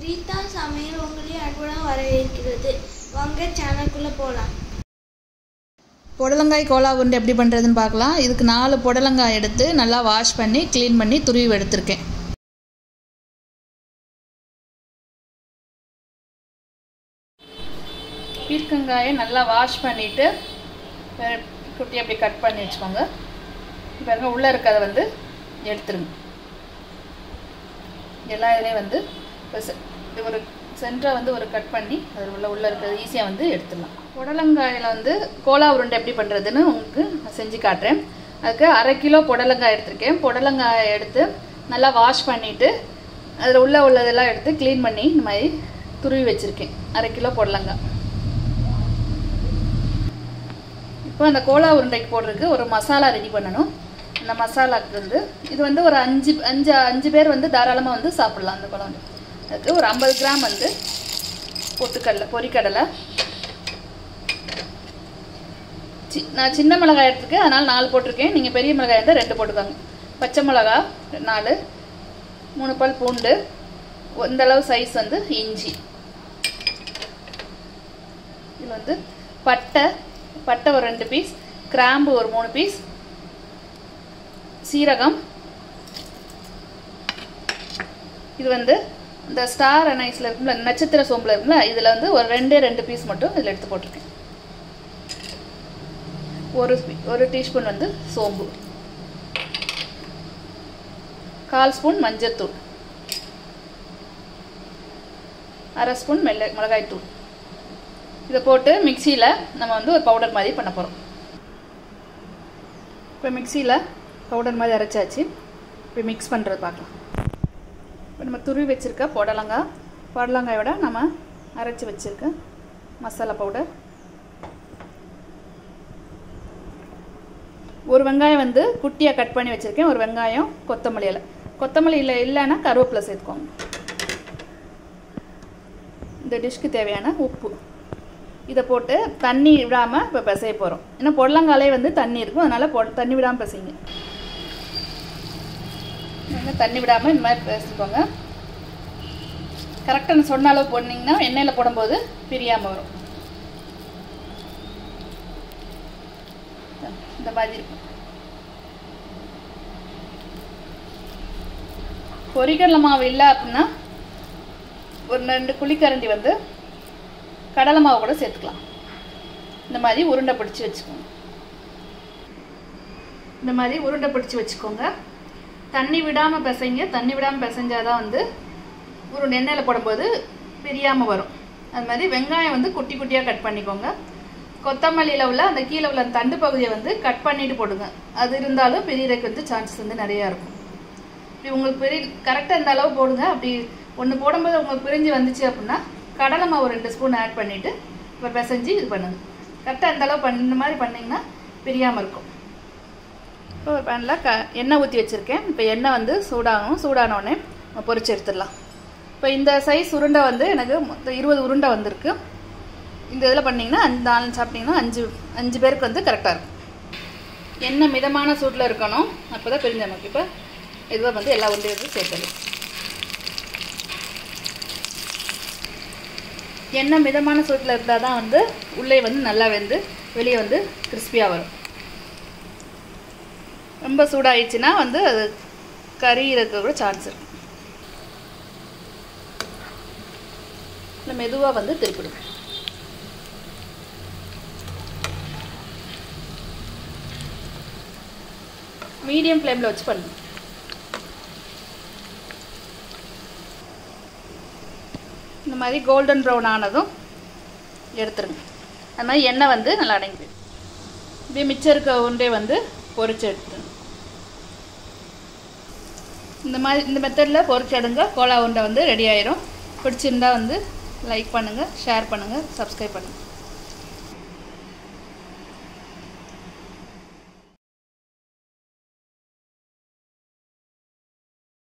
பிரீத்தா சமையல் உங்களையும் அன்புடன் வரவேற்கிறது வாங்க சேனலுக்குள்ளே போகலாம் புடலங்காய் கோலா உருண்டை எப்படி பண்ணுறதுன்னு பார்க்கலாம் இதுக்கு நாலு புடலங்காய் எடுத்து நல்லா வாஷ் பண்ணி க்ளீன் பண்ணி துருவி எடுத்திருக்கேன் பீர்க்கங்காயை நல்லா வாஷ் பண்ணிவிட்டு குட்டி அப்படி கட் பண்ணி வச்சுக்கோங்க பாருங்க உள்ளே இருக்கிறத வந்து எடுத்துருங்க எல்லா இதுலேயும் வந்து இப்போ செ- இது ஒரு சென்டரை வந்து ஒரு கட் பண்ணி அதில் உள்ள உள்ளே இருக்கிறது ஈஸியாக வந்து எடுத்துடலாம் புடலங்காயில் வந்து கோலா உருண்டை எப்படி பண்ணுறதுன்னு உங்களுக்கு நான் செஞ்சு காட்டுறேன் அதுக்கு அரை கிலோ புடலங்காய் எடுத்திருக்கேன் புடலங்காயை எடுத்து நல்லா வாஷ் பண்ணிவிட்டு அதில் உள்ள உள்ளதெல்லாம் எடுத்து க்ளீன் பண்ணி இந்த மாதிரி துருவி வச்சுருக்கேன் அரை கிலோ புடலங்காய் இப்போ அந்த கோலா உருண்டைக்கு போடுறதுக்கு ஒரு மசாலா ரெடி பண்ணணும் அந்த மசாலாக்கு வந்து இது வந்து ஒரு அஞ்சு அஞ்சு அஞ்சு பேர் வந்து தாராளமாக வந்து சாப்பிட்லாம் அந்த குழம்பு அதுக்கு ஒரு ஐம்பது கிராம் வந்து பொட்டுக்கடலை பொரிக்கடலை சி நான் சின்ன மிளகாய் எடுத்துருக்கேன் அதனால் நாலு போட்டிருக்கேன் நீங்கள் பெரிய மிளகாய் இருந்தால் ரெண்டு போட்டுக்கோங்க பச்சை மிளகா நாலு மூணு பல் பூண்டு இந்த அளவு சைஸ் வந்து இஞ்சி இது வந்து பட்டை பட்டை ஒரு ரெண்டு பீஸ் கிராம்பு ஒரு மூணு பீஸ் சீரகம் இது வந்து இந்த ஸ்டார் அனைஸில் இருக்கும்ல நட்சத்திர சோம்பில் இருக்கும்ல இதில் வந்து ஒரு ரெண்டே ரெண்டு பீஸ் மட்டும் இதில் எடுத்து போட்டிருக்கேன் ஒரு ஸ்பீ- ஒரு டீஸ்பூன் வந்து சோம்பு கால் ஸ்பூன் மஞ்சள்தூள் அரை ஸ்பூன் மெல்ல மிளகாய்த்தூள் இதை போட்டு மிக்சியில் நம்ம வந்து ஒரு பவுடர் மாதிரி பண்ண போகிறோம் இப்போ மிக்சியில் பவுடர் மாதிரி அரைச்சாச்சு இப்போ மிக்ஸ் பண்ணுறது பார்க்கலாம் இப்போ நம்ம துருவி வச்சுருக்க புடலங்காய் புடலங்காயோட நம்ம அரைச்சி வச்சுருக்க மசாலா பவுடர் ஒரு வெங்காயம் வந்து குட்டியாக கட் பண்ணி வச்சுருக்கேன் ஒரு வெங்காயம் கொத்தமல்லி இலை கொத்தமல்லி இல்லை இல்லைன்னா கருவேப்பிலை சேர்த்துக்கோங்க இந்த டிஷ்க்கு தேவையான உப்பு இதை போட்டு தண்ணி விடாமல் இப்போ பிசைய போகிறோம் ஏன்னா புடலங்காலே வந்து தண்ணி இருக்கும் அதனால் பொ தண்ணி விடாமல் பிசைங்க நல்லா தண்ணி விடாமல் இந்த மாதிரி பிசைக்கோங்க கரெக்டாக நான் சொன்ன அளவு போட்டிங்கன்னா எண்ணெயில் போடும்போது பிரியாமல் வரும் இந்த மாதிரி இருக்கும் பொரிக்கடலை மாவு இல்லை அப்படின்னா ஒரு ரெண்டு குழிக்கரண்டி வந்து கடலை மாவு கூட சேர்த்துக்கலாம் இந்த மாதிரி உருண்டை பிடிச்சி வச்சுக்கோங்க இந்த மாதிரி உருண்டை பிடிச்சி வச்சுக்கோங்க தண்ணி விடாமல் பிசைங்க தண்ணி விடாமல் பிசைஞ்சாதான் வந்து உருண்டை எண்ணெயில் போடும்போது பிரியாமல் வரும் அது மாதிரி வெங்காயம் வந்து குட்டி குட்டியாக கட் பண்ணிக்கோங்க கொத்தமல்லியில் உள்ள அந்த கீழே உள்ள அந்த தண்டு பகுதியை வந்து கட் பண்ணிட்டு போடுங்க அது இருந்தாலும் பிரியறதுக்கு வந்து சான்சஸ் வந்து நிறையா இருக்கும் இப்படி உங்களுக்கு பெரிய கரெக்டாக இந்த அளவு போடுங்க அப்படி ஒன்று போடும்போது உங்களுக்கு பிரிஞ்சு வந்துச்சு அப்படின்னா கடலை மாவு ரெண்டு ஸ்பூன் ஆட் பண்ணிவிட்டு இப்போ பிசைஞ்சு இது பண்ணுங்க கரெக்டாக இந்த அளவு பண்ண இந்த மாதிரி பண்ணிங்கன்னா பிரியாமல் இருக்கும் இப்போ ஒரு பேனில் க எண்ணெய் ஊற்றி வச்சுருக்கேன் இப்போ எண்ணெய் வந்து சூடாகணும் சூடானோடனே பொரிச்சு எடுத்துடலாம் இப்போ இந்த சைஸ் உருண்டை வந்து எனக்கு மொத்தம் இருபது உருண்டை வந்திருக்கு இந்த இதில் பண்ணிங்கன்னா அஞ்சு நாலு சாப்பிட்டிங்கன்னா அஞ்சு அஞ்சு பேருக்கு வந்து கரெக்டாக இருக்கும் எண்ணெய் மிதமான சூட்டில் இருக்கணும் அப்போ தான் பிரிஞ்ச நமக்கு இப்போ இதுவாக வந்து எல்லா உருண்டையும் வந்து சேர்த்தணும் எண்ணெய் மிதமான சூட்டில் இருந்தால் தான் வந்து உள்ளே வந்து நல்லா வெந்து வெளியே வந்து கிறிஸ்பியாக வரும் ரொம்ப சூடாயிடுச்சுன்னா வந்து அது கறியிறதுக்கு கூட சான்ஸ் இருக்கு இல்லை மெதுவாக வந்து திருப்பிடும் மீடியம் ஃப்ளேமில் வச்சு பண்ணுங்க இந்த மாதிரி கோல்டன் ப்ரௌன் ஆனதும் எடுத்துருங்க அது மாதிரி எண்ணெய் வந்து நல்லா அடங்கி போயிடும் இப்படியே மிச்சம் இருக்க உருண்டை வந்து பொரிச்சு எடுத்துருங்க இந்த மாதிரி இந்த மெத்தடில் பொரிச்சு எடுங்க கோலா உருண்டை வந்து ரெடி ஆயிரும் பிடிச்சிருந்தா வந்து லைக் பண்ணுங்கள் ஷேர் பண்ணுங்கள் சப்ஸ்கிரைப் பண்ணுங்கள்